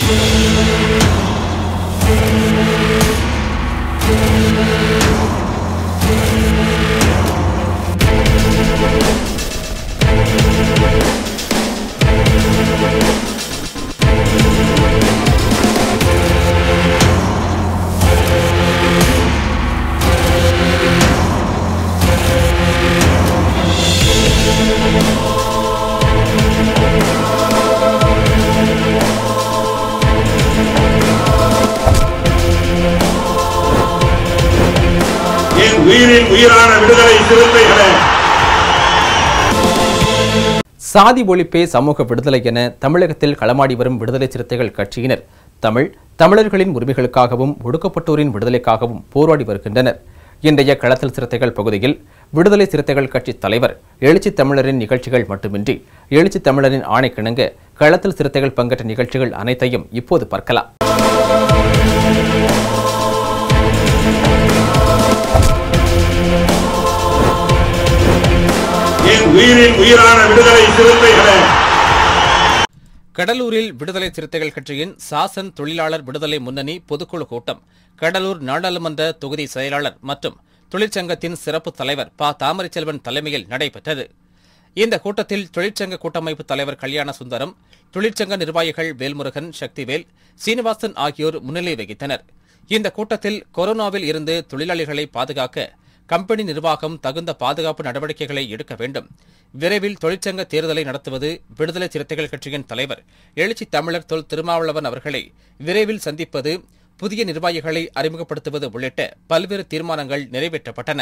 என் உயிரின் உயிரான விடுதலை சிறுத்தைகளே சாதி ஒழிப்பே சமூக விடுதலை என தமிழகத்தில் களமாடி வரும் விடுதலை சிறுத்தைகள் கட்சியினர் தமிழ் தமிழர்களின் உரிமைகளுக்காகவும் ஒடுக்கப்பட்டோரின் விடுதலைக்காகவும் போராடி வருகின்றனர் இன்றைய களத்தில் சிறுத்தைகள் பகுதியில் விடுதலை சிறுத்தைகள் கட்சி தலைவர் எழுச்சி தமிழரின் நிகழ்ச்சிகள் மட்டுமின்றி எழுச்சி தமிழரின் ஆணைக்கிணங்க களத்தில் சிறுத்தைகள் பங்கேற்ற நிகழ்ச்சிகள் அனைத்தையும் இப்போது பார்க்கலாம் என் உயிரின் உயிரான விடுதலை சிறுத்தைகளே கடலூரில் விடுதலை சிறுத்தைகள் கட்சியின் சாசன் தொழிலாளர் விடுதலை முன்னணி பொதுக்குழு கூட்டம் கடலூர் நாடாளுமன்ற தொகுதி செயலாளர் மற்றும் தொழிற்சங்கத்தின் சிறப்பு தலைவர் ப தாமரைச்செல்வன் தலைமையில் நடைபெற்றது இந்த கூட்டத்தில் தொழிற்சங்க கூட்டமைப்பு தலைவர் கல்யாண சுந்தரம் தொழிற்சங்க நிர்வாகிகள் வேல்முருகன் சக்திவேல் சீனிவாசன் ஆகியோர் முன்னிலை வகித்தனர் இந்த கூட்டத்தில் கொரோனாவில் இருந்து தொழிலாளிகளை பாதுகாக்க கம்பெனி நிர்வாகம் தகுந்த பாதுகாப்பு நடவடிக்கைகளை எடுக்க வேண்டும் விரைவில் தொழிற்சங்க தேர்தலை நடத்துவது விடுதலை சிறுத்தைகள் கட்சியின் தலைவர் எழுச்சி தமிழர் தொல் திருமாவளவன் அவர்களை விரைவில் சந்திப்பது புதிய நிர்வாகிகளை அறிமுகப்படுத்துவது உள்ளிட்ட பல்வேறு தீர்மானங்கள் நிறைவேற்றப்பட்டன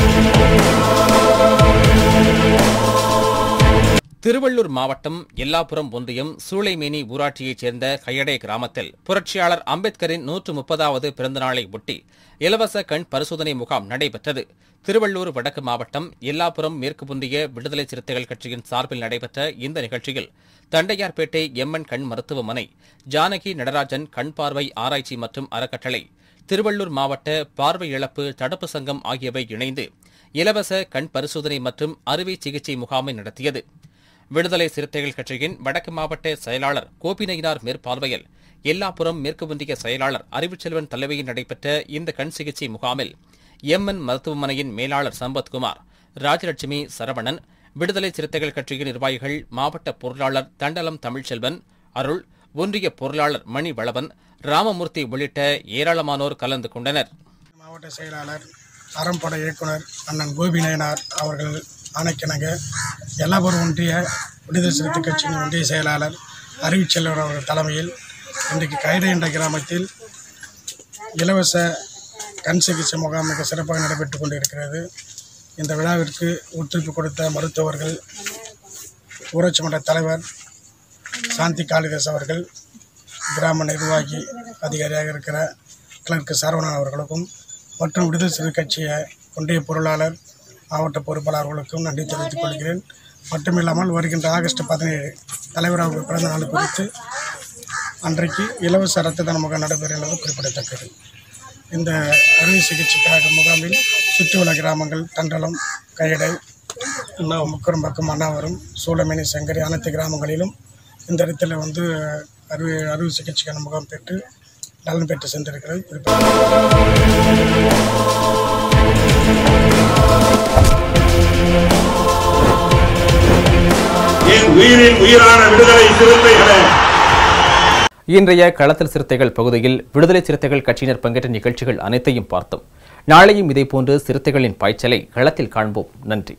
திருவள்ளூர் மாவட்டம் எல்லாப்புரம் ஒன்றியம் சூளைமேனி ஊராட்சியைச் சேர்ந்த கையடை கிராமத்தில் புரட்சியாளர் அம்பேத்கரின் நூற்று முப்பதாவது பிறந்தநாளை ஒட்டி இலவச கண் பரிசோதனை முகாம் நடைபெற்றது திருவள்ளூர் வடக்கு மாவட்டம் எல்லாப்புரம் மேற்கு ஒன்றிய விடுதலை சிறுத்தைகள் கட்சியின் சார்பில் நடைபெற்ற இந்த நிகழ்ச்சியில் தண்டையார்பேட்டை எம்என் கண் மருத்துவமனை ஜானகி நடராஜன் கண் பார்வை ஆராய்ச்சி மற்றும் அறக்கட்டளை திருவள்ளூர் மாவட்ட பார்வை இழப்பு தடுப்பு சங்கம் ஆகியவை இணைந்து இலவச கண் பரிசோதனை மற்றும் அறுவை சிகிச்சை முகாமை நடத்தியது விடுதலை சிறுத்தைகள் கட்சியின் வடக்கு மாவட்ட செயலாளர் கோபிநயினார் மேற்பார்வையில் எல்லாப்புறம் மேற்கு ஒன்றிய செயலாளர் அறிவுச்செல்வன் தலைமையில் நடைபெற்ற இந்த கண் சிகிச்சை முகாமில் எம்என் மருத்துவமனையின் மேலாளர் சம்பத்குமார் ராஜலட்சுமி சரவணன் விடுதலை சிறுத்தைகள் கட்சியின் நிர்வாகிகள் மாவட்ட பொருளாளர் தண்டலம் தமிழ்ச்செல்வன் அருள் ஒன்றிய பொருளாளர் மணி வளவன் ராமமூர்த்தி உள்ளிட்ட ஏராளமானோர் கலந்து கொண்டனர் மாவட்ட செயலாளர் அறம்பட இயக்குனர் அண்ணன் கோபி நயனார் அவர்கள் ஆணைக்கிணங்க எல்லாபுரம் ஒன்றிய விடுதலை சிறுத்தை கட்சியின் ஒன்றிய செயலாளர் அறிவிச்செல்வர் அவர்கள் தலைமையில் இன்றைக்கு கைடை என்ற கிராமத்தில் இலவச கண் சிகிச்சை முகாம் மிக சிறப்பாக நடைபெற்று கொண்டிருக்கிறது இந்த விழாவிற்கு ஒத்துழைப்பு கொடுத்த மருத்துவர்கள் ஊராட்சி மன்ற தலைவர் சாந்தி காளிதாஸ் அவர்கள் கிராம நிர்வாகி அதிகாரியாக இருக்கிற கிளர்க்கு சரவணன் அவர்களுக்கும் மற்றும் விடுதலை சிறு கட்சிய ஒன்றிய பொருளாளர் மாவட்ட பொறுப்பாளர்களுக்கும் நன்றி தெரிவித்துக் கொள்கிறேன் மட்டுமில்லாமல் வருகின்ற ஆகஸ்ட் பதினேழு தலைவர் அவர்கள் பிறந்த நாள் குறித்து அன்றைக்கு இலவச ரத்த தான முகாம் நடைபெறுகிறது குறிப்பிடத்தக்கது இந்த அறுவை சிகிச்சைக்காக முகாமில் சுற்றியுள்ள கிராமங்கள் தண்டலம் கையடை முக்கரம்பக்கம் அண்ணாவரம் சூளமேனி சங்கரி அனைத்து கிராமங்களிலும் இந்த இடத்துல வந்து அறுவை அறுவை சிகிச்சைக்கான முகாம் பெற்று நலன் பெற்று சென்றிருக்கிறது குறிப்பிட்ட என் உயிரின் உயிரான விடுதலை சிறுத்தைகளே இன்றைய களத்தில் சிறுத்தைகள் பகுதியில் விடுதலை சிறுத்தைகள் கட்சியினர் பங்கேற்ற நிகழ்ச்சிகள் அனைத்தையும் பார்த்தோம் நாளையும் இதேபோன்று சிறுத்தைகளின் பாய்ச்சலை களத்தில் காண்போம் நன்றி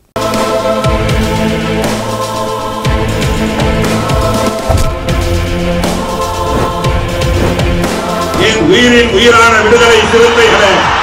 என் உயிரின் உயிரான விடுதலை சிறுத்தைகளே